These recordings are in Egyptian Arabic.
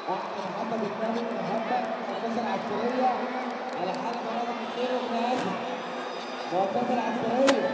محمد النبي محمد مؤسسة العسكرية على حلقة رقم 32 مؤسسة العسكرية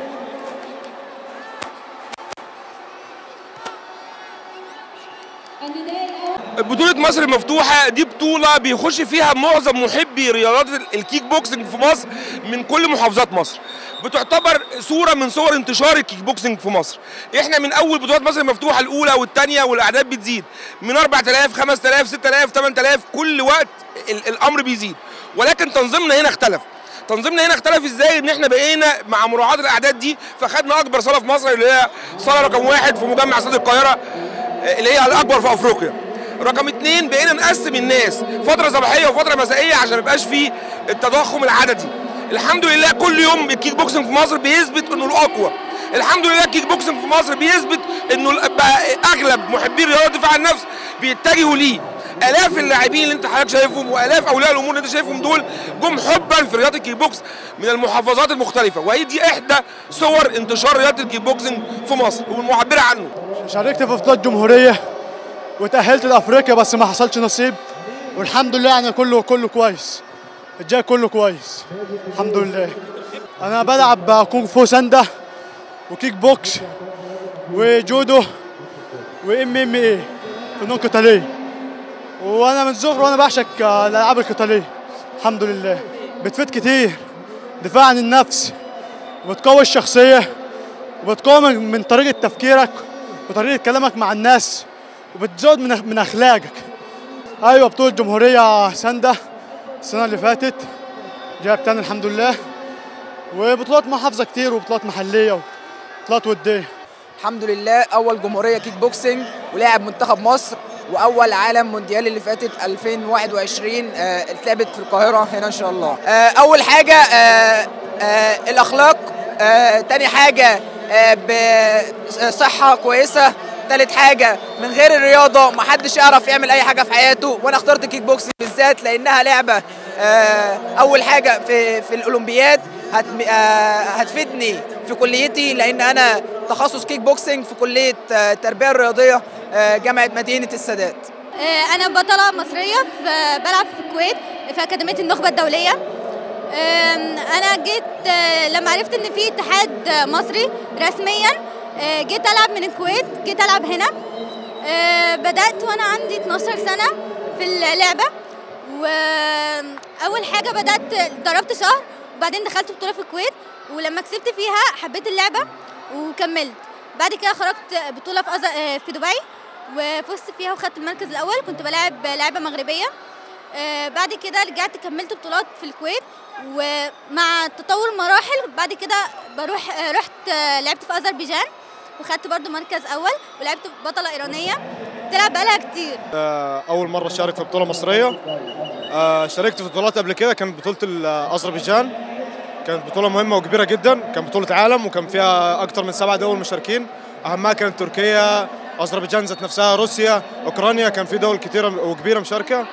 بطولة مصر المفتوحة دي بطولة بيخش فيها معظم محبي رياضات الكيك بوكسنج في مصر من كل محافظات مصر بتعتبر صورة من صور انتشار الكيك بوكسنج في مصر احنا من اول بطولات مصر المفتوحة الاولى والثانية والاعداد بتزيد من 4000 5000 6000 8000 كل وقت ال- الامر بيزيد ولكن تنظيمنا هنا اختلف تنظيمنا هنا اختلف ازاي ان احنا بقينا مع مراعاة الاعداد دي فخدنا اكبر صالة في مصر اللي هي صالة رقم واحد في مجمع استاد القاهرة اللي هي الاكبر في افريقيا رقم اتنين بقينا نقسم الناس فتره صباحيه وفتره مسائيه عشان ما يبقاش فيه التضخم العددي الحمد لله كل يوم الكيك بوكسنج في مصر بيثبت انه الاقوى الحمد لله الكيك بوكسنج في مصر بيثبت انه ال- بقى اغلب محبي رياضه الدفاع عن النفس بيتجهوا ليه الاف اللاعبين اللي انت حضرتك شايفهم والاف اولياء الامور اللي انت شايفهم دول جم حبا في رياضه الكيك بوكس من المحافظات المختلفه وهي دي احدى صور انتشار رياضه الكيك بوكسنج في مصر والمعبره عنه شاركت في بطولات جمهورية وتأهلت لأفريقيا بس ما حصلش نصيب والحمد لله يعني كله كله كويس الجاي كله كويس الحمد لله أنا بلعب كونغ فو ساندا وكيك بوكس وجودو وام ام اي فنون قتالية وأنا من صغري وأنا بعشق الألعاب القتالية الحمد لله بتفيد كتير دفاع عن النفس وبتقوي الشخصية وبتقوي من من طريقة تفكيرك وطريقة كلامك مع الناس وبتزود من من أخلاقك أيوة بطولة جمهورية سندة السنة اللي فاتت جايب تاني الحمد لله وبطولات محافظة كتير وبطولات محلية وبطولات ودية الحمد لله اول جمهوريه كيك بوكسنج ولاعب منتخب مصر واول عالم مونديال اللي فاتت 2021 آه، اتلعبت في القاهره هنا ان شاء الله آه، اول حاجه آه، آه، الاخلاق آه، تاني حاجه آه، بصحه كويسه تالت حاجه من غير الرياضه محدش يعرف يعمل اي حاجه في حياته وانا اخترت كيك بوكسنج بالذات لانها لعبه آه، اول حاجه في في الاولمبياد هت آه، هتفيدني في كليتي لان انا تخصص كيك بوكسنج في كليه آه، التربيه الرياضيه آه، جامعه مدينه السادات آه، أنا بطلة مصرية في بلعب في الكويت في أكاديمية النخبة الدولية آم، أنا جيت آه، لما عرفت إن في اتحاد آه، مصري رسميا آه، جيت ألعب من الكويت جيت ألعب هنا آه، بدأت وأنا عندي 12 سنة في اللعبة وأول حاجة بدأت ضربت شهر وبعدين دخلت بطولة في الكويت ولما كسبت فيها حبيت اللعبة وكملت بعد كده خرجت بطولة في أز... آه، في دبي وفزت فيها وخدت المركز الأول كنت بلاعب لعبة مغربية آه، بعد كده رجعت كملت بطولات في الكويت ومع تطور المراحل بعد كده بروح آه، رحت آه، لعبت في أذربيجان وخدت برضو مركز أول ولعبت بطلة إيرانية بتلعب بقالها كتير أول مرة أشارك في بطولة مصرية آه، شاركت في بطولات قبل كده كانت بطولة ال- أذربيجان كانت بطولة مهمة وكبيرة جدا كانت بطولة عالم وكان فيها أكثر من سبع دول مشاركين أهمها كانت تركيا أذربيجان ذات نفسها روسيا أوكرانيا كان في دول كتيرة وكبيرة مشاركة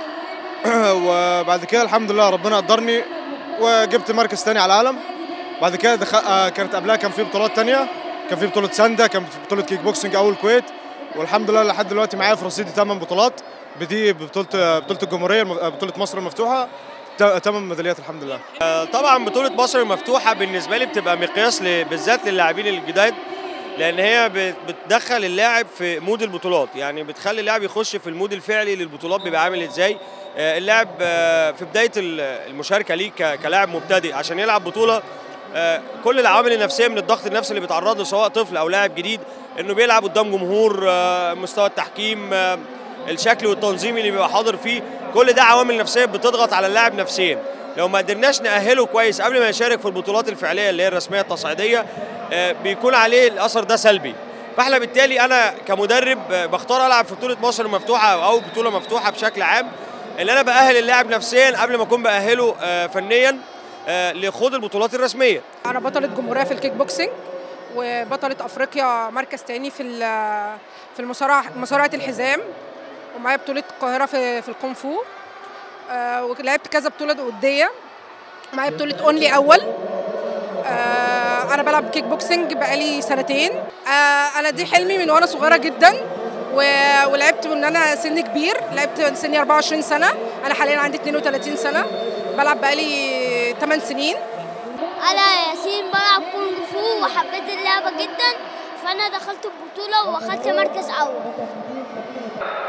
وبعد كده الحمد لله ربنا قدرني وجبت مركز تاني على العالم بعد كده دخل... آه، كانت قبلها كان في بطولات تانية كان في بطولة ساندا كان في بطولة كيك بوكسنج أول الكويت والحمد لله لحد دلوقتي معايا في رصيدي ثمان بطولات بدي بطولة بطولة الجمهورية الم- بطولة مصر المفتوحة ثمان ميداليات الحمد لله طبعا بطولة مصر المفتوحة بالنسبة لي بتبقى مقياس ل- بالذات للاعبين الجداد لأن هي بت- بتدخل اللاعب في مود البطولات يعني بتخلي اللاعب يخش في المود الفعلي للبطولات بيبقى عامل ازاي آه، اللاعب آه، في بداية ال- المشاركة ليه ك- كلاعب مبتدئ عشان يلعب بطولة آه، كل العوامل النفسية من الضغط النفسي اللي بيتعرض له سواء طفل أو لاعب جديد إنه بيلعب قدام جمهور آه، مستوى التحكيم آه، الشكل والتنظيم اللي بيبقى حاضر فيه كل ده عوامل نفسيه بتضغط على اللاعب نفسيا لو ما قدرناش نأهله كويس قبل ما يشارك في البطولات الفعليه اللي هي الرسميه التصعيديه آه، بيكون عليه الاثر ده سلبي فاحنا بالتالي انا كمدرب آه، بختار العب في بطوله مصر المفتوحه او بطوله مفتوحه بشكل عام ان انا باهل اللاعب نفسيا قبل ما اكون باهله آه، فنيا آه، لخوض البطولات الرسميه انا بطله جمهوريه في الكيك بوكسنج وبطله افريقيا مركز تاني في ال- في المصارعه مصارعه الحزام ومعايا بطوله القاهره في في الكونغ فو آه، ولعبت كذا بطوله وديه معايا بطوله اونلي اول آه، انا بلعب كيك بوكسنج بقالي سنتين آه، انا دي حلمي من وانا صغيره جدا و- ولعبت من انا سن كبير لعبت من سني 24 سنه انا حاليا عندي 32 سنه بلعب بقالي 8 سنين انا ياسين بلعب كونغ فو وحبيت اللعبه جدا فانا دخلت البطوله واخدت مركز اول